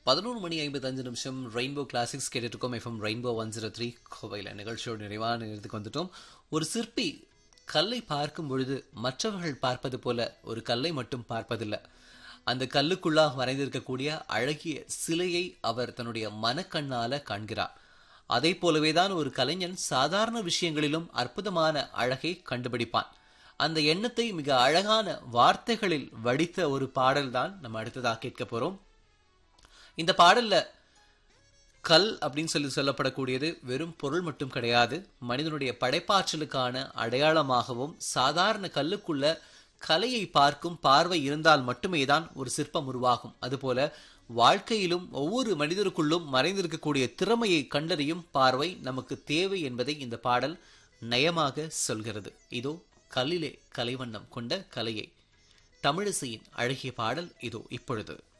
பதினொன்று மணி ஐம்பத்தஞ்சு நிமிஷம் ரெயின்போ கிளாசிக்ஸ் கேட்டுட்டு இருக்கோம் FM rainbow one zero three கோவையில் நிகழ்ச்சியோட நிறைவான நேரத்துக்கு வந்துட்டோம் ஒரு சிற்பி கல்லை பார்க்கும் பொழுது மற்றவர்கள் பார்ப்பது போல ஒரு கல்லை மட்டும் பார்ப்பதில்லை அந்த கல்லுக்குள்ளாக மறைந்திருக்கக்கூடிய அழகிய சிலையை அவர் தன்னுடைய மனக்கண்ணால காண்கிறார் அதை போலவேதான் ஒரு கலைஞன் சாதாரண விஷயங்களிலும் அற்புதமான அழகை கண்டுபிடிப்பான் அந்த எண்ணத்தை மிக அழகான வார்த்தைகளில் வடித்த ஒரு பாடல் தான் நம்ம அடுத்ததாக கேட்க போறோம் இந்த பாடல்ல கல் அப்படின்னு சொல்லி சொல்லப்படக்கூடியது வெறும் பொருள் மட்டும் கிடையாது மனிதனுடைய படைப்பாற்றலுக்கான அடையாளமாகவும் சாதாரண கல்லுக்குள்ள கலையை பார்க்கும் பார்வை இருந்தால் மட்டுமே தான் ஒரு சிற்பம் உருவாகும் அதுபோல வாழ்க்கையிலும் ஒவ்வொரு மனிதருக்குள்ளும் மறைந்திருக்கக்கூடிய திறமையை கண்டறியும் பார்வை நமக்கு தேவை என்பதை இந்த பாடல் நயமாக சொல்கிறது இதோ கல்லிலே கலைவண்ணம் கொண்ட கலையை தமிழிசையின் அழகிய பாடல் இதோ இப்பொழுது